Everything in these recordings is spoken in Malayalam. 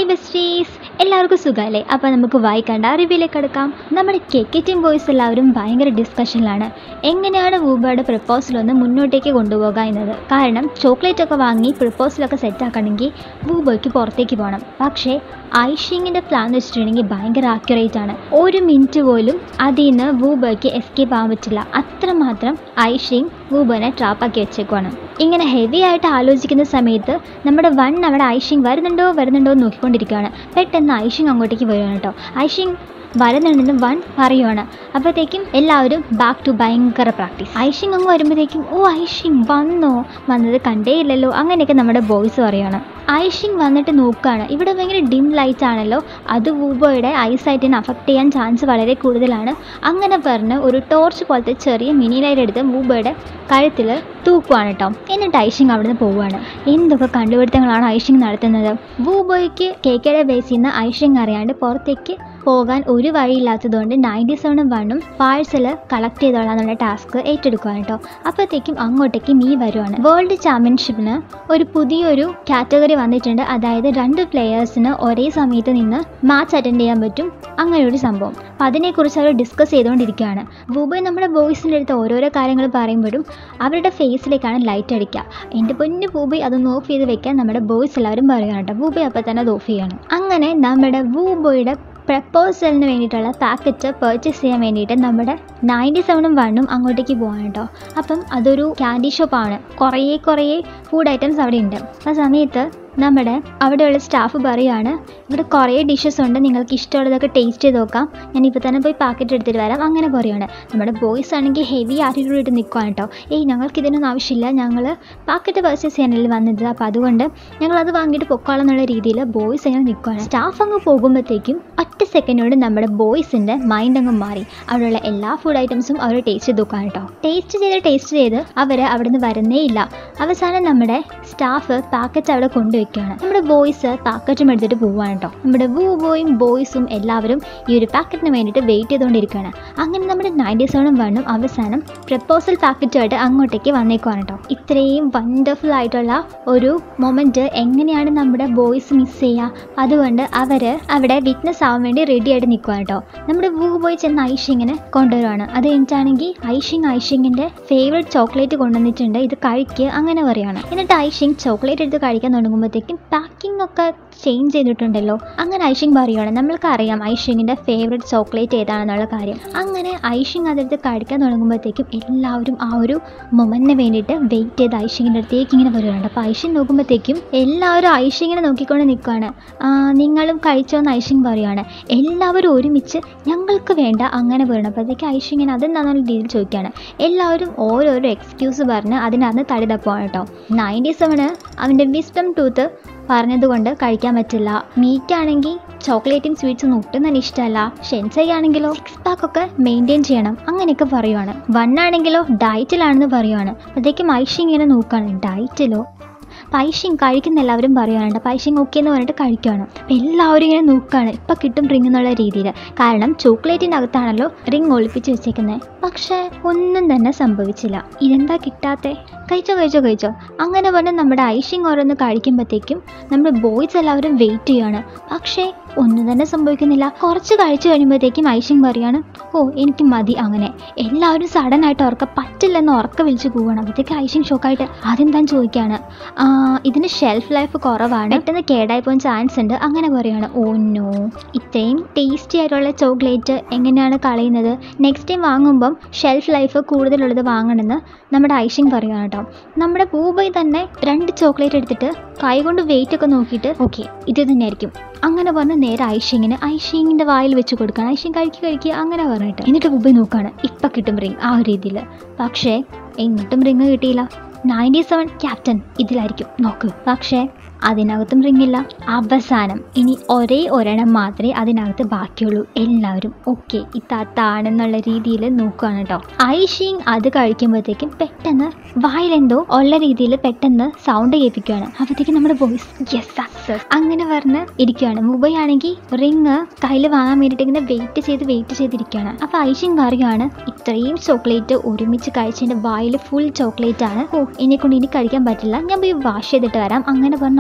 ബെസ്റ്റീസ് എല്ലാവർക്കും സുഖമല്ലേ അപ്പോൾ നമുക്ക് വായിക്കേണ്ട റിവ്യൂലേക്ക് എടുക്കാം നമ്മുടെ കെക്കെ ടീം ബോയ്സ് എല്ലാവരും ഭയങ്കര ഡിസ്കഷനിലാണ് എങ്ങനെയാണ് വൂബയുടെ പ്രപ്പോസൽ ഒന്ന് മുന്നോട്ടേക്ക് കൊണ്ടുപോകുക എന്നത് കാരണം ചോക്ലേറ്റ് ഒക്കെ വാങ്ങി പ്രപ്പോസലൊക്കെ സെറ്റ് ആക്കണമെങ്കിൽ വൂബോയ്ക്ക് പുറത്തേക്ക് പോകണം പക്ഷേ ഐഷിങ്ങിൻ്റെ പ്ലാൻ എന്ന് വെച്ചിട്ടുണ്ടെങ്കിൽ ഭയങ്കര ആക്യുറേറ്റ് ആണ് ഒരു മിനിറ്റ് പോലും അതിൽ നിന്ന് വൂബോയ്ക്ക് എസ്കേപ്പ് ആവാൻ പറ്റില്ല അത്രമാത്രം ഐഷിങ് വൂബോനെ ട്രാപ്പാക്കി വെച്ചേക്കുവാണ് ഇങ്ങനെ ഹെവി ആയിട്ട് ആലോചിക്കുന്ന സമയത്ത് നമ്മുടെ വൺ അവിടെ ഐഷിങ് വരുന്നുണ്ടോ വരുന്നുണ്ടോ എന്ന് നോക്കിക്കൊണ്ടിരിക്കുകയാണ് പെട്ടെന്ന് ഐഷിങ് അങ്ങോട്ടേക്ക് വരികയാണ് കേട്ടോ ഐഷിങ് വരുന്നുണ്ടെന്ന് വൺ പറയുവാണ് അപ്പോഴത്തേക്കും എല്ലാവരും ബാക്ക് ടു ഭയങ്കര പ്രാക്ടീസ് ഐഷിങ് അങ്ങ് വരുമ്പോഴത്തേക്കും ഓ ഐഷിങ് വന്നോ വന്നത് കണ്ടേ ഇല്ലല്ലോ അങ്ങനെയൊക്കെ നമ്മുടെ ബോയ്സ് പറയുകയാണ് ഐഷിങ് വന്നിട്ട് നോക്കുകയാണ് ഇവിടെ ഭയങ്കര ഡിം ലൈറ്റ് ആണല്ലോ അത് വൂബോയുടെ ഐസൈറ്റിനെ അഫക്റ്റ് ചെയ്യാൻ ചാൻസ് വളരെ കൂടുതലാണ് അങ്ങനെ പറഞ്ഞ് ഒരു ടോർച്ച് പോലത്തെ ചെറിയ മിനി ലൈറ്റ് എടുത്ത് വൂബോയുടെ കഴുത്തിൽ തൂക്കുവാണ് കേട്ടോ എന്നിട്ട് ഐഷിങ് അവിടുന്ന് പോവുകയാണ് എന്തൊക്കെ കണ്ടുപിടുത്തങ്ങളാണ് ഐഷിങ് നടത്തുന്നത് വൂബോയ്ക്ക് കേക്കയുടെ ബേസിൽ നിന്ന് ഐഷിങ് അറിയാണ്ട് പുറത്തേക്ക് പോകാൻ ഒരു വഴിയില്ലാത്തതുകൊണ്ട് നയൻറ്റി സെവനും വണ്ണും പാഴ്സൽ കളക്ട് ചെയ്തോളാന്നുള്ള ടാസ്ക് ഏറ്റെടുക്കുകയാണ് കേട്ടോ അപ്പോഴത്തേക്കും അങ്ങോട്ടേക്ക് മീ വരുവാണ് വേൾഡ് ചാമ്പ്യൻഷിപ്പിന് ഒരു പുതിയൊരു കാറ്റഗറി വന്നിട്ടുണ്ട് അതായത് രണ്ട് പ്ലെയേഴ്സിന് ഒരേ സമയത്ത് നിന്ന് മാച്ച് അറ്റൻഡ് ചെയ്യാൻ പറ്റും അങ്ങനെ ഒരു സംഭവം അപ്പം അതിനെക്കുറിച്ച് അവർ ഡിസ്കസ് ചെയ്തുകൊണ്ടിരിക്കുകയാണ് വൂബൈ നമ്മുടെ ബോയ്സിൻ്റെ അടുത്ത് ഓരോരോ കാര്യങ്ങൾ പറയുമ്പോഴും അവരുടെ ഫേസിലേക്കാണ് ലൈറ്റ് അടിക്കുക എൻ്റെ പൊന്നു വൂബൈ അതൊന്ന് ഓഫ് ചെയ്ത് വെക്കാൻ നമ്മുടെ ബോയ്സ് എല്ലാവരും പറയുകയാണ് കേട്ടോ വൂബൈ അപ്പോൾ തന്നെ അത് ഓഫ് ചെയ്യണം അങ്ങനെ നമ്മുടെ വൂബോയുടെ പ്രപ്പോസലിന് വേണ്ടിയിട്ടുള്ള പാക്കറ്റ് പർച്ചേസ് ചെയ്യാൻ വേണ്ടിയിട്ട് നമ്മുടെ നയൻറ്റി സെവനും വണ്ണും അങ്ങോട്ടേക്ക് പോകാൻ കേട്ടോ അപ്പം അതൊരു ക്യാൻഡി ഷോപ്പാണ് കുറേ കുറേ ഫുഡ് ഐറ്റംസ് അവിടെ ഉണ്ട് ആ സമയത്ത് നമ്മുടെ അവിടെയുള്ള സ്റ്റാഫ് പറയുകയാണ് ഇവിടെ കുറേ ഡിഷസ് ഉണ്ട് നിങ്ങൾക്ക് ഇഷ്ടമുള്ളതൊക്കെ ടേസ്റ്റ് ചെയ്ത് നോക്കാം ഞാൻ ഇപ്പോൾ തന്നെ പോയി പാക്കറ്റ് എടുത്തിട്ട് വരാം അങ്ങനെ പറയുകയാണ് നമ്മുടെ ബോയ്സ് ആണെങ്കിൽ ഹെവി ആറ്റിറ്റ്യൂഡ് ഇട്ട് നിൽക്കുകയാണ് കേട്ടോ ഏയ് ഞങ്ങൾക്ക് ഇതിനൊന്നും ആവശ്യമില്ല ഞങ്ങൾ പാക്കറ്റ് പർച്ചേസ് ചെയ്യാനല്ലേ വന്നത് അപ്പോൾ അതുകൊണ്ട് ഞങ്ങൾ അത് വാങ്ങിയിട്ട് പൊക്കോളാം എന്നുള്ള രീതിയിൽ ബോയ്സ് അങ്ങനെ നിൽക്കുകയാണ് സ്റ്റാഫ് അങ്ങ് പോകുമ്പോഴത്തേക്കും ഒറ്റ സെക്കൻഡ് കൊണ്ട് നമ്മുടെ ബോയ്സിൻ്റെ മൈൻഡ് അങ്ങ് മാറി അവിടെയുള്ള എല്ലാ ഫുഡ് ഐറ്റംസും അവർ ടേസ്റ്റ് ചെയ്ത് നോക്കുകയാണ് കേട്ടോ ടേസ്റ്റ് ചെയ്ത് ടേസ്റ്റ് ചെയ്ത് അവർ അവിടെ നിന്ന് വരുന്നേ ഇല്ല അവസാനം നമ്മുടെ സ്റ്റാഫ് പാക്കറ്റ് അവിടെ കൊണ്ടുവയ്ക്കുകയാണ് നമ്മുടെ ബോയ്സ് പാക്കറ്റും എടുത്തിട്ട് പോവുകയാണ് കേട്ടോ നമ്മുടെ വൂ ബോയും ബോയ്സും എല്ലാവരും ഈ ഒരു പാക്കറ്റിന് വേണ്ടിയിട്ട് വെയിറ്റ് ചെയ്തുകൊണ്ടിരിക്കുകയാണ് അങ്ങനെ നമ്മുടെ നയൻറ്റി സെവനും വണ്ണും അവസാനം പ്രപ്പോസൽ പാക്കറ്റുമായിട്ട് അങ്ങോട്ടേക്ക് വന്നേക്കുവാണ് കേട്ടോ ഇത്രയും വണ്ടർഫുൾ ആയിട്ടുള്ള ഒരു മൊമെൻറ്റ് എങ്ങനെയാണ് നമ്മുടെ ബോയ്സ് മിസ് ചെയ്യുക അതുകൊണ്ട് അവർ അവിടെ വിറ്റ്നസ് ആവാൻ വേണ്ടി റെഡി ആയിട്ട് നിൽക്കുകയാണ് കേട്ടോ നമ്മുടെ വൂ ബോയ് ചെന്ന് ഐഷിങ്ങിനെ കൊണ്ടുവരുവാണ് അത് കഴിഞ്ഞിട്ടാണെങ്കിൽ ഐഷിങ് ഐഷിങ്ങിൻ്റെ ഫേവറേറ്റ് ചോക്ലേറ്റ് കൊണ്ടുവന്നിട്ടുണ്ട് ഇത് കഴിക്കുക അങ്ങനെ പറയുകയാണ് എന്നിട്ട് ഐഷിങ് ചോക്ലേറ്റ് എടുത്ത് കഴിക്കാൻ തുടങ്ങുമ്പോഴത്തേക്കും പാക്കിംഗ് ഒക്കെ ചേഞ്ച് ചെയ്തിട്ടുണ്ടല്ലോ അങ്ങനെ ഐഷിങ് പറയുകയാണ് നമ്മൾക്ക് അറിയാം ഐഷിങ്ങിൻ്റെ ഫേവറേറ്റ് ചോക്ലേറ്റ് ഏതാണെന്നുള്ള കാര്യം അങ്ങനെ ഐഷിങ് അതെടുത്ത് കഴിക്കാൻ തുടങ്ങുമ്പോഴത്തേക്കും എല്ലാവരും ആ ഒരു മൊമെന്റിന് വേണ്ടിയിട്ട് വെയിറ്റ് ചെയ്ത് ഐഷിങ്ങിൻ്റെ അടുത്തേക്ക് ഇങ്ങനെ വരുവാണ് അപ്പോൾ ഐഷിങ് നോക്കുമ്പോഴത്തേക്കും എല്ലാവരും ഐഷിങ്ങിനെ നോക്കിക്കൊണ്ട് നിൽക്കുകയാണ് "ആ, നിങ്ങളും കഴിച്ചോന്ന് ഐഷിങ് പറയുകയാണ് എല്ലാവരും ഒരുമിച്ച് ഞങ്ങൾക്ക് വേണ്ട അങ്ങനെ പറയണം അപ്പോഴത്തേക്ക് ഐഷിങ്ങിന് അതെന്താണെന്നുള്ള രീതിയിൽ ചോദിക്കുകയാണ് എല്ലാവരും ഓരോരോ എക്സ്ക്യൂസ് പറഞ്ഞ് അതിനകത്ത് തടി തപ്പുവാണ് കേട്ടോ നയൻറ്റി സെവന് അവൻ്റെ വിസ്ഡം ടൂത്ത് പറഞ്ഞതുകൊണ്ട് കഴിക്കാൻ പറ്റില്ല മീറ്റാണെങ്കിൽ ചോക്ലേറ്റും സ്വീറ്റ്സും ഒട്ടും തന്നെ ഇഷ്ടമല്ല ഷെൻസൈ ആണെങ്കിലോ സിക്സ് പാക്ക് ഒക്കെ മെയിൻറ്റെയിൻ ചെയ്യണം അങ്ങനെയൊക്കെ പറയുവാണ് വൺ ആണെങ്കിലോ ഡയറ്റിലാണെന്ന് പറയുവാണ് അപ്പോഴത്തേക്കും ഐഷി ഇങ്ങനെ നോക്കുകയാണ് ഡയറ്റിലോ പൈഷിങ് കഴിക്കുന്ന എല്ലാവരും പറയുവാനുണ്ട് പൈഷിങ് ഓക്കെ എന്ന് പറഞ്ഞിട്ട് കഴിക്കുകയാണ് അപ്പം എല്ലാവരും ഇങ്ങനെ നോക്കുകയാണ് ഇപ്പം കിട്ടും റിങ് എന്നുള്ള രീതിയിൽ കാരണം ചോക്ലേറ്റിൻ്റെ അകത്താണല്ലോ റിങ് ഒളിപ്പിച്ച് വെച്ചേക്കുന്നത് പക്ഷേ ഒന്നും തന്നെ സംഭവിച്ചില്ല ഇതെന്താ കിട്ടാത്തെ കഴിച്ചോ കഴിച്ചോ കഴിച്ചോ അങ്ങനെ പറഞ്ഞ് നമ്മുടെ ഐഷിങ് ഓരോന്ന് കഴിക്കുമ്പോഴത്തേക്കും നമ്മുടെ ബോയ്സ് എല്ലാവരും വെയിറ്റ് ചെയ്യാണ് പക്ഷേ ഒന്നും തന്നെ സംഭവിക്കുന്നില്ല കുറച്ച് കഴിച്ചു കഴിയുമ്പോഴത്തേക്കും ഐഷിങ് പറയാണ് ഓ എനിക്ക് മതി അങ്ങനെ എല്ലാവരും സഡൻ ആയിട്ട് ഉറക്ക പറ്റില്ലെന്ന് ഉറക്ക വിളിച്ച് പോവുകയാണ് അപ്പോഴത്തേക്ക് ഐഷിങ് ഷോക്കായിട്ട് ആദ്യം താൻ ചോദിക്കുകയാണ് "ആ, ഇതിന് ഷെൽഫ് ലൈഫ് കുറവാണ് പെട്ടെന്ന് കേടായി പോകാൻ ചാൻസ് ഉണ്ട് അങ്ങനെ പറയാണ് ഓ നോ ഇത്രയും ടേസ്റ്റി ആയിട്ടുള്ള ചോക്ലേറ്റ് എങ്ങനെയാണ് കളയുന്നത് നെക്സ്റ്റ് ടൈം വാങ്ങുമ്പം ഷെൽഫ് ലൈഫ് കൂടുതലുള്ളത് വാങ്ങണമെന്ന് നമ്മുടെ ഐഷിങ് പറയുകയാണ് കേട്ടോ നമ്മുടെ പൂബൈ തന്നെ രണ്ട് ചോക്ലേറ്റ് എടുത്തിട്ട് കൈ കൊണ്ട് വെയിറ്റ് ഒക്കെ നോക്കിയിട്ട് ഓക്കെ ഇത് തന്നെയായിരിക്കും അങ്ങനെ പറഞ്ഞ് നേരെ ഐഷിങ്ങിന് ഐഷിങ്ങിൻ്റെ വായിൽ വെച്ച് കൊടുക്കണം ഐഷിങ് കഴിക്കുക കഴിക്കുക അങ്ങനെ പറഞ്ഞിട്ട് എന്നിട്ട് പൂബൈ നോക്കുകയാണ് ഇപ്പം കിട്ടും റിങ് ആ ഒരു രീതിയിൽ പക്ഷേ എങ്ങോട്ടും റിങ് കിട്ടിയില്ല നയൻറ്റി സെവൻ ക്യാപ്റ്റൻ ഇതിലായിരിക്കും നോക്ക് പക്ഷേ അതിനകത്തും റിങ്ങില്ല അവസാനം ഇനി ഒരേ ഒരെണ്ണം മാത്രമേ അതിനകത്ത് ബാക്കിയുള്ളൂ എല്ലാവരും ഓക്കെ ഇത്താത്താണെന്നുള്ള രീതിയിൽ നോക്കുകയാണ് കേട്ടോ ഐഷിങ് അത് കഴിക്കുമ്പോഴത്തേക്കും പെട്ടെന്ന് വായിലെന്തോ ഉള്ള രീതിയിൽ പെട്ടെന്ന് സൗണ്ട് കേൾപ്പിക്കുകയാണ് അപ്പോഴത്തേക്കും നമ്മുടെ ബോയ്സ് യെസ് സക്സസ് അങ്ങനെ പറഞ്ഞ് ഇരിക്കുകയാണ് മുബൈ ആണെങ്കിൽ റിങ് കയ്യിൽ വാങ്ങാൻ വേണ്ടിയിട്ട് ഇങ്ങനെ വെയിറ്റ് ചെയ്ത് വെയിറ്റ് ചെയ്തിരിക്കുകയാണ് അപ്പോൾ ഐഷിങ് പറയുകയാണ് ഇത്രയും ചോക്ലേറ്റ് ഒരുമിച്ച് കഴിച്ചതിൻ്റെ വായിൽ ഫുൾ ചോക്ലേറ്റ് ആണ് ഓ എന്നെ കൊണ്ട് ഇനി കഴിക്കാൻ പറ്റില്ല ഞാൻ പോയി വാഷ് ചെയ്തിട്ട് വരാം അങ്ങനെ പറഞ്ഞ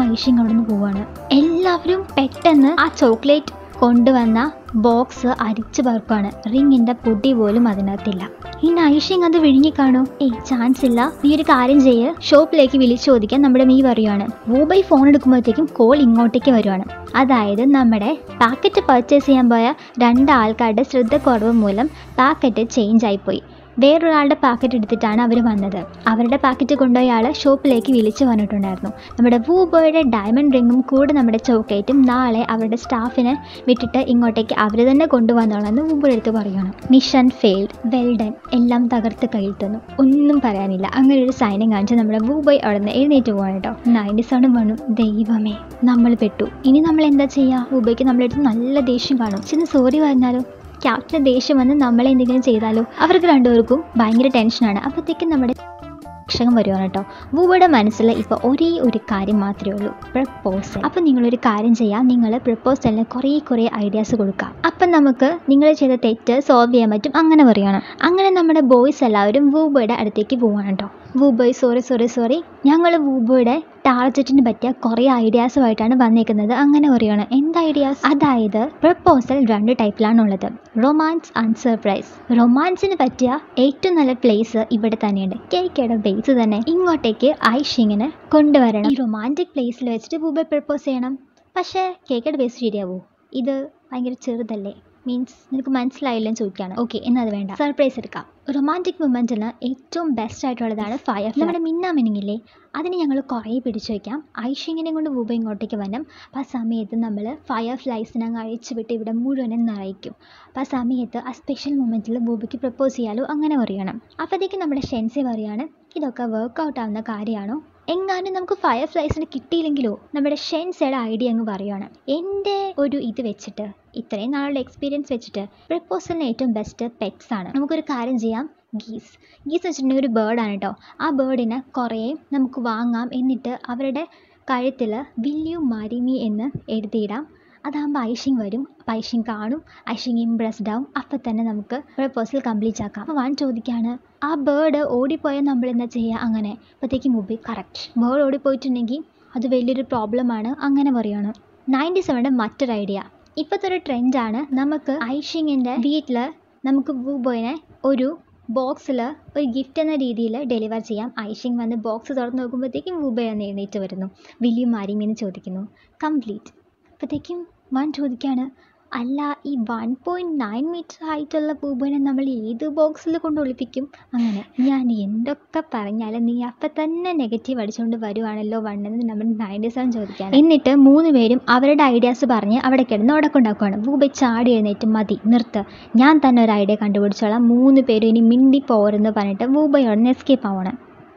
ഐഷിങ് അവിടെ നിന്ന് പോവാണ് എല്ലാവരും പെട്ടെന്ന് ആ ചോക്ലേറ്റ് കൊണ്ടുവന്ന ബോക്സ് അരിച്ചു പറക്കാണ് റിങ്ങിന്റെ പൊടി പോലും അതിനകത്തില്ല ഈ നൈഷിങ് അത് വിഴുങ്ങിക്കാണോ ഏയ് ചാൻസ് ഇല്ല നീ ഒരു കാര്യം ചെയ്യ് ഷോപ്പിലേക്ക് വിളിച്ചു ചോദിക്കാൻ നമ്മുടെ മീ പറയുവാണ് വൂബൈ ഫോൺ എടുക്കുമ്പോഴത്തേക്കും കോൾ ഇങ്ങോട്ടേക്ക് വരുവാണ് അതായത് നമ്മുടെ പാക്കറ്റ് പർച്ചേസ് ചെയ്യാൻ പോയ രണ്ട് ആൾക്കാരുടെ ശ്രദ്ധക്കുറവ് മൂലം പാക്കറ്റ് ചേഞ്ച് ആയിപ്പോയി വേറൊരാളുടെ പാക്കറ്റ് എടുത്തിട്ടാണ് അവർ വന്നത് അവരുടെ പാക്കറ്റ് കൊണ്ടുപോയ ആൾ ഷോപ്പിലേക്ക് വിളിച്ചു പറഞ്ഞിട്ടുണ്ടായിരുന്നു നമ്മുടെ വൂബോയുടെ ഡയമണ്ട് റിങ്ങും കൂടെ നമ്മുടെ ചോക്ലേറ്റും നാളെ അവരുടെ സ്റ്റാഫിനെ വിട്ടിട്ട് ഇങ്ങോട്ടേക്ക് അവർ തന്നെ കൊണ്ടുവന്നോളാന്ന് വൂബോയുടെ അടുത്ത് പറയണം മിഷൻ ഫെയിൽഡ് വെൽഡൻ എല്ലാം തകർത്ത് കഴുത്തുന്നു ഒന്നും പറയാനില്ല അങ്ങനെ ഒരു സൈനം കാണിച്ച് നമ്മുടെ വൂബോയ് അവിടെ നിന്ന് എഴുന്നേറ്റ് പോകാൻ കേട്ടോ നയൻറ്റി സെവൻ വണ്ണു ദൈവമേ നമ്മൾ പെട്ടു ഇനി നമ്മൾ എന്താ ചെയ്യുക വൂബോയ്ക്ക് നമ്മളെടുത്ത് നല്ല ദേഷ്യം കാണും ചെന്ന് സോറി പറഞ്ഞാലോ ക്യാപ്റ്റന് ദേഷ്യം വന്ന് നമ്മളെ എന്തെങ്കിലും ചെയ്താലോ അവർക്ക് രണ്ടുപേർക്കും ഭയങ്കര ടെൻഷനാണ് അപ്പോഴത്തേക്കും നമ്മുടെ രക്ഷകം വരുവാണ് കേട്ടോ വൂബയുടെ മനസ്സിൽ ഇപ്പോൾ ഒരേ ഒരു കാര്യം മാത്രമേ ഉള്ളൂ പ്രപ്പോസൽ അപ്പം നിങ്ങളൊരു കാര്യം ചെയ്യാം നിങ്ങൾ പ്രപ്പോസലിന് കുറേ കുറേ ഐഡിയാസ് കൊടുക്കാം അപ്പം നമുക്ക് നിങ്ങൾ ചെയ്ത തെറ്റ് സോൾവ് ചെയ്യാൻ പറ്റും അങ്ങനെ പറയണം അങ്ങനെ നമ്മുടെ ബോയ്സ് എല്ലാവരും വൂബയുടെ അടുത്തേക്ക് പോവാണ് കേട്ടോ വൂബോയ് സോറി സോറി സോറി ഞങ്ങൾ വൂബോയുടെ ടാർജറ്റിന് പറ്റിയ കുറേ ഐഡിയാസുമായിട്ടാണ് വന്നേക്കുന്നത് അങ്ങനെ പറയുകയാണ് എന്ത് ഐഡിയാസ് അതായത് പ്രപ്പോസൽ രണ്ട് ടൈപ്പിലാണുള്ളത് റൊമാൻസ് ആൻഡ് സർപ്രൈസ് റൊമാൻസിന് പറ്റിയ ഏറ്റവും നല്ല പ്ലേസ് ഇവിടെ തന്നെയുണ്ട് കേക്കയുടെ ബേസ് തന്നെ ഇങ്ങോട്ടേക്ക് ഐഷിങ്ങിന് കൊണ്ടുവരണം ഈ റൊമാൻറ്റിക് പ്ലേസിൽ വെച്ചിട്ട് വൂബെ പ്രപ്പോസ് ചെയ്യണം പക്ഷേ കേക്കയുടെ ബേസ് ശരിയാവോ ഇത് ഭയങ്കര ചെറുതല്ലേ മീൻസ് നിനക്ക് മനസ്സിലായില്ലെന്ന് ചോദിക്കുകയാണ് ഓക്കെ എന്നാൽ അത് വേണ്ട സർപ്രൈസ് എടുക്കാം റൊമാൻറ്റിക് മൊമെൻറ്റിന് ഏറ്റവും ബെസ്റ്റ് ആയിട്ടുള്ളതാണ് ഫയർ നമ്മുടെ മിന്നാ മിനിങ്ങില്ലേ അതിന് ഞങ്ങൾ കുറേ പിടിച്ചു വയ്ക്കാം ഐഷിങ്ങിനെ കൊണ്ട് വൂബ ഇങ്ങോട്ടേക്ക് വരണം അപ്പോൾ ആ സമയത്ത് നമ്മൾ ഫയർ ഫ്ലൈസിനെ അങ്ങ് അഴിച്ചു വിട്ട് ഇവിടെ മുഴുവനും നിറയ്ക്കും അപ്പോൾ ആ സമയത്ത് ആ സ്പെഷ്യൽ മൊമെൻറ്റിൽ ബൂബയ്ക്ക് പ്രപ്പോസ് ചെയ്യാലോ അങ്ങനെ പറയണം അപ്പോഴത്തേക്ക് നമ്മുടെ ഷെൻസി പറയാണ് ഇതൊക്കെ വർക്കൗട്ട് ആവുന്ന കാര്യമാണോ എങ്ങാനും നമുക്ക് ഫയർ ഫ്ലൈസിന് കിട്ടിയില്ലെങ്കിലോ നമ്മുടെ ഷെൻസയുടെ ഐഡിയ അങ്ങ് പറയുവാണ് എൻ്റെ ഒരു ഇത് വെച്ചിട്ട് ഇത്രയും നാളുടെ എക്സ്പീരിയൻസ് വെച്ചിട്ട് പ്രപ്പോസലിന് ഏറ്റവും ബെസ്റ്റ് പെറ്റ്സ് ആണ് നമുക്കൊരു കാര്യം ചെയ്യാം ഗീസ് ഗീസ് വെച്ചിട്ടുണ്ടെങ്കിൽ ഒരു ബേർഡാണ് കേട്ടോ ആ ബേർഡിനെ കുറേ നമുക്ക് വാങ്ങാം എന്നിട്ട് അവരുടെ കഴുത്തിൽ വില്യു മാരിമി എന്ന് എഴുതിയിടാം അതാകുമ്പോൾ ഐഷിങ് വരും അപ്പോൾ ഐഷിങ് കാണും ഐഷിങ് ഇംപ്രസ്ഡ് ആവും അപ്പം തന്നെ നമുക്ക് പ്രപ്പോസൽ കംപ്ലീറ്റ് ആക്കാം അപ്പോൾ വാൻ ചോദിക്കുകയാണ് ആ ബേർഡ് ഓടിപ്പോയാൽ നമ്മൾ എന്താ ചെയ്യുക അങ്ങനെ അപ്പോഴത്തേക്കും മുബി കറക്റ്റ് ബേർഡ് ഓടിപ്പോയിട്ടുണ്ടെങ്കിൽ അത് വലിയൊരു പ്രോബ്ലമാണ് അങ്ങനെ പറയുകയാണ് നയൻറ്റി സെവൻ്റെ മറ്റൊരു ഐഡിയ ഇപ്പോഴത്തെ ഒരു ട്രെൻഡാണ് നമുക്ക് ഐഷിങ്ങിൻ്റെ വീട്ടിൽ നമുക്ക് ബൂബോയിനെ ഒരു ബോക്സിൽ ഒരു ഗിഫ്റ്റ് എന്ന രീതിയിൽ ഡെലിവർ ചെയ്യാം ഐഷിങ് വന്ന് ബോക്സ് തുറന്ന് നോക്കുമ്പോഴത്തേക്കും വൂബ എന്ന് എഴുന്നേറ്റ് വരുന്നു വില്യം മാരിമീന്ന് ചോദിക്കുന്നു കംപ്ലീറ്റ് അപ്പോഴത്തേക്കും വൺ ചോദിക്കുകയാണ് അല്ല ഈ വൺ പോയിൻറ്റ് നയൻ മീറ്റർ ഹൈറ്റുള്ള പൂബനെ നമ്മൾ ഏത് ബോക്സിൽ കൊണ്ട് ഒളിപ്പിക്കും അങ്ങനെ ഞാൻ എന്തൊക്കെ പറഞ്ഞാലും നീ അപ്പം തന്നെ നെഗറ്റീവ് അടിച്ചുകൊണ്ട് വരുവാണല്ലോ വണ്ണെന്ന് നമ്മൾ നയൻറ്റി സെവൻ ചോദിക്കാൻ എന്നിട്ട് മൂന്ന് പേരും അവരുടെ ഐഡിയാസ് പറഞ്ഞ് അവിടെ കിടന്ന് ഉടക്കുണ്ടാക്കുവാണ് വൂബ ചാടി എഴുന്നേറ്റ് മതി നിർത്ത് ഞാൻ തന്നെ ഒരു ഐഡിയ കണ്ടുപിടിച്ചോളാം മൂന്ന് പേരും ഇനി മിണ്ടി പോരെന്ന് പറഞ്ഞിട്ട് വൂബയോട് എസ്കേപ്പ് ആവണം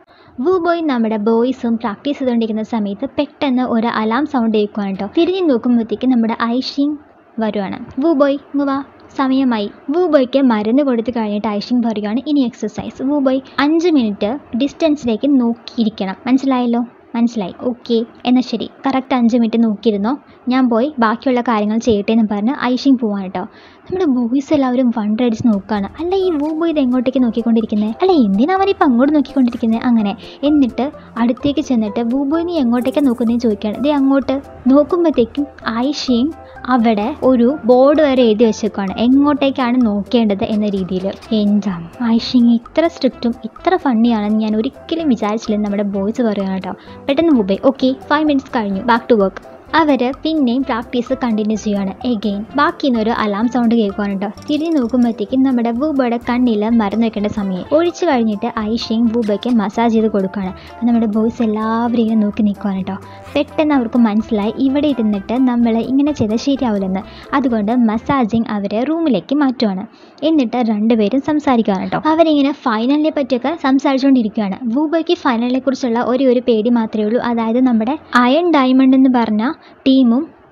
വൂബോയ് നമ്മുടെ ബോയ്സും പ്രാക്ടീസ് ചെയ്തുകൊണ്ടിരിക്കുന്ന സമയത്ത് പെട്ടെന്ന് ഒരു അലാം സൗണ്ട് കേൾക്കുവാണ് കേട്ടോ തിരിഞ്ഞ് നോക്കുമ്പോഴത്തേക്ക് നമ്മുടെ ഐഷിങ് വരുവാണ് വൂബോയ് മുവാ സമയമായി വൂബോയ്ക്ക് മരുന്ന് കൊടുത്തു കഴിഞ്ഞിട്ട് ഐഷിങ് പറയുകയാണ് ഇനി എക്സസൈസ് വൂബോയ് അഞ്ച് മിനിറ്റ് ഡിസ്റ്റൻസിലേക്ക് നോക്കിയിരിക്കണം മനസ്സിലായല്ലോ മനസ്സിലായി ഓക്കെ എന്നാൽ ശരി കറക്റ്റ് അഞ്ച് മിനിറ്റ് നോക്കിയിരുന്നോ ഞാൻ പോയി ബാക്കിയുള്ള കാര്യങ്ങൾ ചെയ്യട്ടെ എന്ന് പറഞ്ഞ് ഐഷിങ് പോവാണ് കേട്ടോ നമ്മുടെ ബോയ്സ് എല്ലാവരും വണ്ടർ അടിച്ച് നോക്കുകയാണ് അല്ല ഈ വൂ ബോയ് ഇത് എങ്ങോട്ടേക്ക് നോക്കിക്കൊണ്ടിരിക്കുന്നത് അല്ല എന്തിനാ അവൻ ഇപ്പം അങ്ങോട്ട് നോക്കിക്കൊണ്ടിരിക്കുന്നത് അങ്ങനെ എന്നിട്ട് അടുത്തേക്ക് ചെന്നിട്ട് വൂ ബോയ് നീ എങ്ങോട്ടേക്കാണ് നോക്കുന്നതെന്ന് ചോദിക്കുകയാണ് ദേ അങ്ങോട്ട് നോക്കുമ്പോഴത്തേക്കും ഐഷയും അവിടെ ഒരു ബോർഡ് വരെ എഴുതി വെച്ചേക്കാണ് എങ്ങോട്ടേക്കാണ് നോക്കേണ്ടത് എന്ന രീതിയിൽ എന്താ ഐഷിങ് ഇത്ര സ്ട്രിക്റ്റും ഇത്ര ഫണ്ണിയാണെന്ന് ഞാൻ ഒരിക്കലും വിചാരിച്ചില്ലെന്ന് നമ്മുടെ ബോയ്സ് പറയുകയാണ് കേട്ടോ പെട്ടെന്ന് മുബൈ ഓക്കെ ഫൈവ് മിനിറ്റ്സ് കഴിഞ്ഞു ബാക്ക് ടു വർക്ക് അവർ പിന്നെയും പ്രാക്ടീസ് കണ്ടിന്യൂ ചെയ്യുകയാണ് എഗെയിൻ ബാക്കി ഒരു അലാം സൗണ്ട് കേൾക്കുവാനുണ്ട് തിരിഞ്ഞ് നോക്കുമ്പോഴത്തേക്കും നമ്മുടെ വൂബയുടെ കണ്ണിൽ മരുന്ന് വെക്കേണ്ട സമയം ഒഴിച്ചു കഴിഞ്ഞിട്ട് ഐഷയും വൂബയ്ക്ക് മസാജ് ചെയ്ത് കൊടുക്കുകയാണ് അപ്പോൾ നമ്മുടെ ബോയ്സ് എല്ലാവരും ഇങ്ങനെ നോക്കി നിൽക്കുവാണ് കേട്ടോ പെട്ടെന്ന് അവർക്ക് മനസ്സിലായി ഇവിടെ ഇരുന്നിട്ട് നമ്മൾ ഇങ്ങനെ ചെയ്താൽ ശരിയാവില്ലെന്ന് അതുകൊണ്ട് മസാജിങ് അവരെ റൂമിലേക്ക് മാറ്റുവാണ് എന്നിട്ട് രണ്ടുപേരും സംസാരിക്കുകയാണ് കേട്ടോ അവരിങ്ങനെ ഫൈനലിനെ പറ്റിയൊക്കെ സംസാരിച്ചുകൊണ്ടിരിക്കുകയാണ് വൂബയ്ക്ക് ഫൈനലിനെ കുറിച്ചുള്ള ഒരേ ഒരു പേടി മാത്രമേ ഉള്ളൂ അതായത് നമ്മുടെ അയൺ ഡയമണ്ട് എന്ന് പറഞ്ഞ ടീമും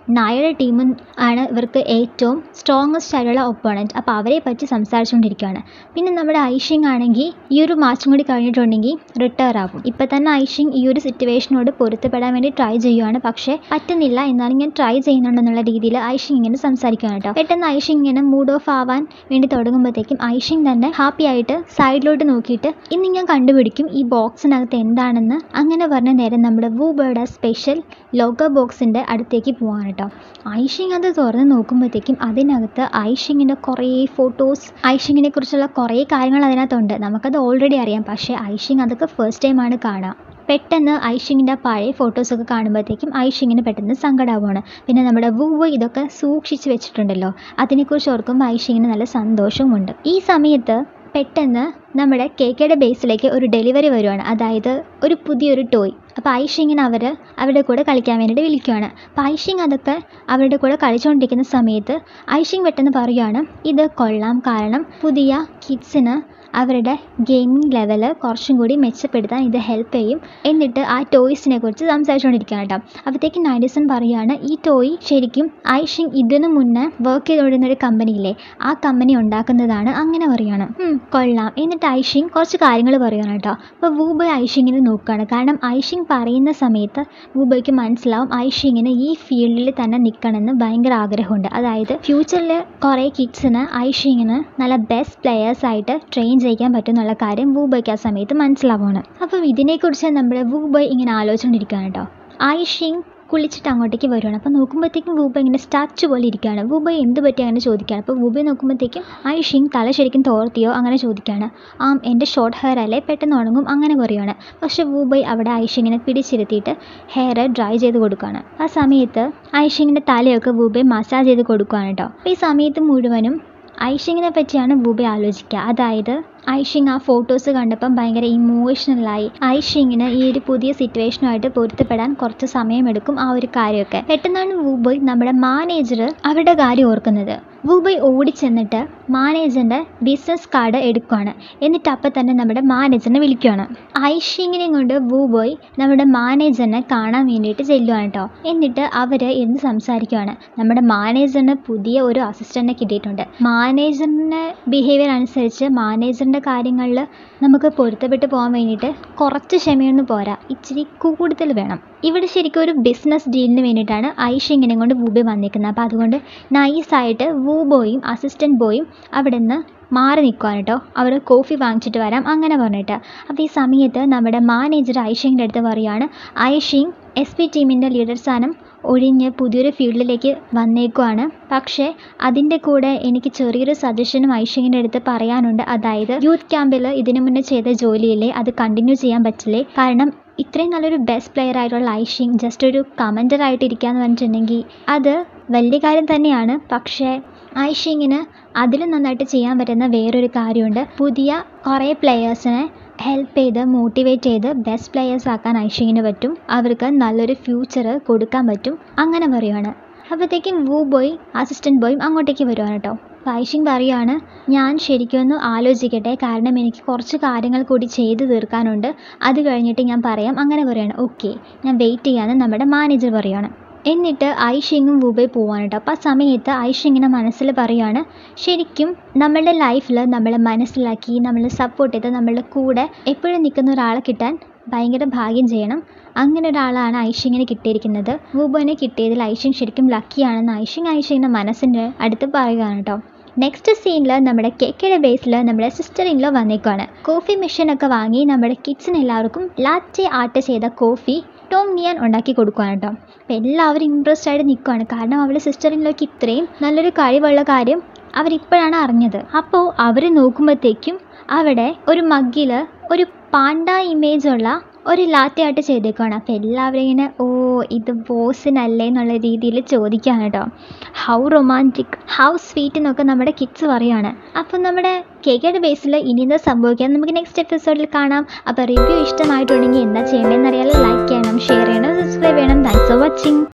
നായയുടെ ടീമും ആണ് ഇവർക്ക് ഏറ്റവും സ്ട്രോങ്ങസ്റ്റ് ആയിട്ടുള്ള ഒപ്പോണൻറ്റ് അപ്പോൾ അവരെ പറ്റി സംസാരിച്ചുകൊണ്ടിരിക്കുകയാണ് പിന്നെ നമ്മുടെ ഐഷിങ് ആണെങ്കിൽ ഈ ഒരു മാച്ചും കൂടി കഴിഞ്ഞിട്ടുണ്ടെങ്കിൽ റിട്ടയർ ആകും ഇപ്പം തന്നെ ഐഷിങ് ഈ ഒരു സിറ്റുവേഷനോട് പൊരുത്തപ്പെടാൻ വേണ്ടി ട്രൈ ചെയ്യുകയാണ് പക്ഷേ പറ്റുന്നില്ല എന്നാലും ഞാൻ ട്രൈ ചെയ്യുന്നുണ്ടെന്നുള്ള രീതിയിൽ ഐഷിങ് ഇങ്ങനെ സംസാരിക്കുകയാണ് കേട്ടോ പെട്ടെന്ന് ഐഷിങ് ഇങ്ങനെ മൂഡ് ഓഫ് ആവാൻ വേണ്ടി തുടങ്ങുമ്പോഴത്തേക്കും ഐഷിങ് തന്നെ ഹാപ്പി ആയിട്ട് സൈഡിലോട്ട് നോക്കിയിട്ട് ഇന്ന് ഞാൻ കണ്ടുപിടിക്കും ഈ ബോക്സിനകത്ത് എന്താണെന്ന് അങ്ങനെ പറഞ്ഞ നേരം നമ്മുടെ വൂബയുടെ സ്പെഷ്യൽ ലോഗോ ബോക്സിൻ്റെ അടുത്തേക്ക് പോവാണ് കേട്ടോ ഐഷിങ് അത് തുറന്ന് നോക്കുമ്പോഴത്തേക്കും അതിനകത്ത് ഐഷിങ്ങിൻ്റെ കുറേ ഫോട്ടോസ് ഐഷിങ്ങിനെ കുറിച്ചുള്ള കുറേ കാര്യങ്ങൾ അതിനകത്തുണ്ട് നമുക്കത് ഓൾറെഡി അറിയാം പക്ഷേ ഐഷിങ് അതൊക്കെ ഫസ്റ്റ് ടൈമാണ് കാണുക പെട്ടെന്ന് ഐഷിങ്ങിൻ്റെ പഴയ ഫോട്ടോസൊക്കെ കാണുമ്പോഴത്തേക്കും ഐഷിങ്ങിന് പെട്ടെന്ന് സങ്കടമാവുകയാണ് പിന്നെ നമ്മുടെ വൂവ് ഇതൊക്കെ സൂക്ഷിച്ച് വെച്ചിട്ടുണ്ടല്ലോ അതിനെക്കുറിച്ച് ഓർക്കുമ്പോൾ ഐഷിങ്ങിന് നല്ല സന്തോഷവുമുണ്ട് ഈ സമയത്ത് പെട്ടെന്ന് നമ്മുടെ കേക്കയുടെ ബേസിലേക്ക് ഒരു ഡെലിവറി വരുവാണ് അതായത് ഒരു പുതിയൊരു ടോയ് അപ്പോൾ ഐഷിങ്ങിന് അവർ അവരുടെ കൂടെ കളിക്കാൻ വേണ്ടിയിട്ട് വിളിക്കുകയാണ് അപ്പോൾ ഐഷിങ് അതൊക്കെ അവരുടെ കൂടെ കളിച്ചുകൊണ്ടിരിക്കുന്ന സമയത്ത് ഐഷിങ് പെട്ടെന്ന് പറയുകയാണ് ഇത് കൊള്ളാം കാരണം പുതിയ കിഡ്സിന് അവരുടെ ഗെയിമിംഗ് ലെവൽ കുറച്ചും കൂടി മെച്ചപ്പെടുത്താൻ ഇത് ഹെൽപ്പ് ചെയ്യും എന്നിട്ട് ആ ടോയ്സിനെ കുറിച്ച് സംസാരിച്ചുകൊണ്ടിരിക്കുകയാണ് കേട്ടോ അപ്പോഴത്തേക്ക് നൈഡിസൺ പറയുകയാണ് ഈ ടോയ് ശരിക്കും ഐഷിങ് ഇതിനു മുന്നേ വർക്ക് ചെയ്തുകൊണ്ടിരുന്ന ഒരു കമ്പനിയില്ലേ ആ കമ്പനി ഉണ്ടാക്കുന്നതാണ് അങ്ങനെ പറയുകയാണ് "ഉം, കൊള്ളാം എന്നിട്ട് ഐഷിങ് കുറച്ച് കാര്യങ്ങൾ പറയുകയാണ് കേട്ടോ അപ്പോൾ വൂബോയ് ഐഷിങ്ങിനെ നോക്കുകയാണ് കാരണം ഐഷിങ് പറയുന്ന സമയത്ത് വൂബോയ്ക്ക് മനസ്സിലാവും ഐഷിങ്ങിന് ഈ ഫീൽഡിൽ തന്നെ നിൽക്കണമെന്ന് ഭയങ്കര ആഗ്രഹമുണ്ട് അതായത് ഫ്യൂച്ചറിൽ കുറേ കിഡ്സിന് ഐഷിങ്ങിന് നല്ല ബെസ്റ്റ് പ്ലെയേഴ്സ് ആയിട്ട് ട്രെയിൻ ചെയ്യിക്കാൻ പറ്റും എന്നുള്ള കാര്യം വൂബോയ്ക്ക് ആ സമയത്ത് മനസ്സിലാവുകയാണ് അപ്പം ഇതിനെക്കുറിച്ച് നമ്മുടെ വൂബോയ് ഇങ്ങനെ ആലോചിച്ചുകൊണ്ടിരിക്കുകയാണ് കേട്ടോ ഐഷിങ് കുളിച്ചിട്ട് അങ്ങോട്ടേക്ക് വരുവാണ് അപ്പോൾ നോക്കുമ്പോഴത്തേക്കും വൂബ ഇങ്ങനെ സ്റ്റാച്ചു പോലെ ഇരിക്കുകയാണ് വൂബ എന്ത് പറ്റി അങ്ങനെ ചോദിക്കുകയാണ് അപ്പോൾ വൂബയെ നോക്കുമ്പോഴത്തേക്കും ഐഷിങ് തല ശരിക്കും തോർത്തിയോ അങ്ങനെ ചോദിക്കുകയാണ് ആം എൻ്റെ ഷോർട്ട് ഹെയർ അല്ലേ പെട്ടെന്ന് ഉണങ്ങും അങ്ങനെ പറയുകയാണ് പക്ഷേ വൂബൈ അവിടെ ഐഷിങ്ങിനെ പിടിച്ചിരുത്തിയിട്ട് ഹെയർ ഡ്രൈ ചെയ്ത് കൊടുക്കുകയാണ് ആ സമയത്ത് ഐഷിങ്ങിൻ്റെ തലയൊക്കെ വൂബയെ മസാജ് ചെയ്ത് കൊടുക്കുകയാണ് കേട്ടോ അപ്പോൾ ഈ സമയത്ത് മുഴുവനും ഐഷിങ്ങിനെ പറ്റിയാണ് വൂബെ ആലോചിക്കുക അതായത് ഐഷിങ് ആ ഫോട്ടോസ് കണ്ടപ്പം ഭയങ്കര ഇമോഷണലായി ഐഷിങ്ങിന് ഈ ഒരു പുതിയ സിറ്റുവേഷനുമായിട്ട് പൊരുത്തപ്പെടാൻ കുറച്ച് സമയമെടുക്കും ആ ഒരു കാര്യമൊക്കെ പെട്ടെന്നാണ് വൂബോയ് നമ്മുടെ മാനേജർ അവരുടെ കാര്യം ഓർക്കുന്നത് വൂബോയ് ഓടിച്ചെന്നിട്ട് മാനേജറിൻ്റെ ബിസിനസ് കാർഡ് എടുക്കുകയാണ് എന്നിട്ട് അപ്പം തന്നെ നമ്മുടെ മാനേജറിനെ വിളിക്കുകയാണ് ഐഷിങ്ങിനെ കൊണ്ട് വൂബോയ് നമ്മുടെ മാനേജറിനെ കാണാൻ വേണ്ടിയിട്ട് ചെല്ലുവാണ് കേട്ടോ എന്നിട്ട് അവർ എന്ന് സംസാരിക്കുകയാണ് നമ്മുടെ മാനേജറിന് പുതിയ ഒരു അസിസ്റ്റൻറ്റിനെ കിട്ടിയിട്ടുണ്ട് മാനേജറിൻ്റെ ബിഹേവിയർ അനുസരിച്ച് മാനേജറിൻ്റെ കാര്യങ്ങളിൽ നമുക്ക് പൊരുത്തപ്പെട്ട് പോകാൻ വേണ്ടിയിട്ട് കുറച്ച് ക്ഷമയൊന്നും പോരാ ഇച്ചിരി കൂടുതൽ വേണം ഇവിടെ ശരിക്കും ഒരു ബിസിനസ് ഡീലിന് വേണ്ടിയിട്ടാണ് ഐഷിങ്ങിനെ കൊണ്ട് വൂബി വന്നിരിക്കുന്നത് അപ്പോൾ അതുകൊണ്ട് നൈസായിട്ട് വൂബോയും അസിസ്റ്റൻറ്റ് ബോയും അവിടെ നിന്ന് മാറി നിൽക്കുവാണ് കേട്ടോ അവർ കോഫി വാങ്ങിച്ചിട്ട് വരാം അങ്ങനെ പറഞ്ഞിട്ട് അപ്പോൾ ഈ സമയത്ത് നമ്മുടെ മാനേജർ ഐഷിങ്ങിൻ്റെ അടുത്ത് പറയുകയാണ് ഐഷിങ് എസ് പി ടീമിൻ്റെ ലീഡർ സ്ഥാനം ഒഴിഞ്ഞ് പുതിയൊരു ഫീൽഡിലേക്ക് വന്നേക്കുവാണ് പക്ഷേ അതിൻ്റെ കൂടെ എനിക്ക് ചെറിയൊരു സജഷനും ഐഷിങ്ങിൻ്റെ അടുത്ത് പറയാനുണ്ട് അതായത് യൂത്ത് ക്യാമ്പിൽ ഇതിനു മുന്നേ ചെയ്ത ജോലിയില്ലേ അത് കണ്ടിന്യൂ ചെയ്യാൻ പറ്റില്ലേ കാരണം ഇത്രയും നല്ലൊരു ബെസ്റ്റ് പ്ലെയർ ആയിട്ടുള്ള ഐഷിങ് ജസ്റ്റ് ഒരു കമൻറ്റർ ആയിട്ട് ഇരിക്കുകയെന്ന് പറഞ്ഞിട്ടുണ്ടെങ്കിൽ അത് വലിയ കാര്യം തന്നെയാണ് പക്ഷേ ഐഷിങ്ങിന് അതിലും നന്നായിട്ട് ചെയ്യാൻ പറ്റുന്ന വേറൊരു കാര്യമുണ്ട് പുതിയ കുറേ പ്ലെയേഴ്സിനെ ഹെൽപ്പ് ചെയ്ത് മോട്ടിവേറ്റ് ചെയ്ത് ബെസ്റ്റ് പ്ലെയേഴ്സ് ആക്കാൻ ഐഷിങ്ങിന് പറ്റും അവർക്ക് നല്ലൊരു ഫ്യൂച്ചർ കൊടുക്കാൻ പറ്റും അങ്ങനെ പറയുവാണ് അപ്പോഴത്തേക്കും വൂ ബോയ് അസിസ്റ്റൻറ്റ് ബോയും അങ്ങോട്ടേക്ക് വരുവാണ് കേട്ടോ അപ്പോൾ ഐഷിങ് പറയുകയാണ് ഞാൻ ശരിക്കും ഒന്ന് ആലോചിക്കട്ടെ കാരണം എനിക്ക് കുറച്ച് കാര്യങ്ങൾ കൂടി ചെയ്തു തീർക്കാനുണ്ട് അത് കഴിഞ്ഞിട്ട് ഞാൻ പറയാം അങ്ങനെ പറയുകയാണ് ഓക്കെ ഞാൻ വെയിറ്റ് ചെയ്യാമെന്ന് നമ്മുടെ മാനേജർ പറയുകയാണ് എന്നിട്ട് ഐഷിങ്ങും വൂബൈ പോവാണ് കേട്ടോ അപ്പോൾ ആ സമയത്ത് ഐഷിങ്ങിനെ മനസ്സിൽ പറയുകയാണ് ശരിക്കും നമ്മളുടെ ലൈഫിൽ നമ്മളെ മനസ്സിലാക്കി നമ്മളെ സപ്പോർട്ട് ചെയ്ത് നമ്മളുടെ കൂടെ എപ്പോഴും നിൽക്കുന്ന ഒരാളെ കിട്ടാൻ ഭയങ്കര ഭാഗ്യം ചെയ്യണം അങ്ങനെ ഒരാളാണ് ഐഷിങ്ങിന് കിട്ടിയിരിക്കുന്നത് വൂബോനെ കിട്ടിയതിൽ ഐഷിങ് ശരിക്കും ലക്കിയാണെന്ന് ഐഷിങ് ഐഷിങ്ങിൻ്റെ മനസ്സിൻ്റെ അടുത്ത് പറയുകയാണ് കേട്ടോ നെക്സ്റ്റ് സീനിൽ നമ്മുടെ കേക്കയുടെ ബേസിൽ നമ്മുടെ സിസ്റ്റർ ഇൻലോ വന്നേക്കുവാണ് കോഫി മെഷീനൊക്കെ വാങ്ങി നമ്മുടെ കിഡ്സിന് എല്ലാവർക്കും ലാറ്റെ ആർട്ട് ചെയ്ത കോഫി ടോം നിയാൻ ഉണ്ടാക്കി കൊടുക്കുകയാണ് കേട്ടോ അപ്പോൾ എല്ലാവരും ഇമ്പ്രസ്ഡ് ആയിട്ട് നിൽക്കുകയാണ് കാരണം അവളുടെ സിസ്റ്റർ ഇൻലോക്ക് ഇത്രയും നല്ലൊരു കഴിവുള്ള കാര്യം അവരിപ്പോഴാണ് അറിഞ്ഞത് അപ്പോൾ അവർ നോക്കുമ്പോഴത്തേക്കും അവിടെ ഒരു മഗ്ഗിൽ ഒരു പാണ്ട ഇമേജുള്ള ഒരു ലാത്തി ആർട്ട് ചെയ്തേക്കുവാണ് അപ്പോൾ എല്ലാവരും ഇങ്ങനെ ഓ ഇത് ബോസിനല്ലേ എന്നുള്ള രീതിയിൽ ചോദിക്കുകയാണ് കേട്ടോ ഹൗ റൊമാൻറ്റിക് ഹൗ സ്വീറ്റ് എന്നൊക്കെ നമ്മുടെ കിഡ്സ് പറയാണ് അപ്പം നമ്മുടെ കേക്കയുടെ ബേസിൽ ഇനി എന്താ സംഭവിക്കുക നമുക്ക് നെക്സ്റ്റ് എപ്പിസോഡിൽ കാണാം അപ്പോൾ റിവ്യൂ ഇഷ്ടമായിട്ടുണ്ടെങ്കിൽ എന്താ ചെയ്യേണ്ടതെന്ന് അറിയാലോ ലൈക്ക് ചെയ്യണം ഷെയർ ചെയ്യണം സബ്സ്ക്രൈബ് ചെയ്യണം താങ്ക്സ് ഫോർ വാച്ചിങ്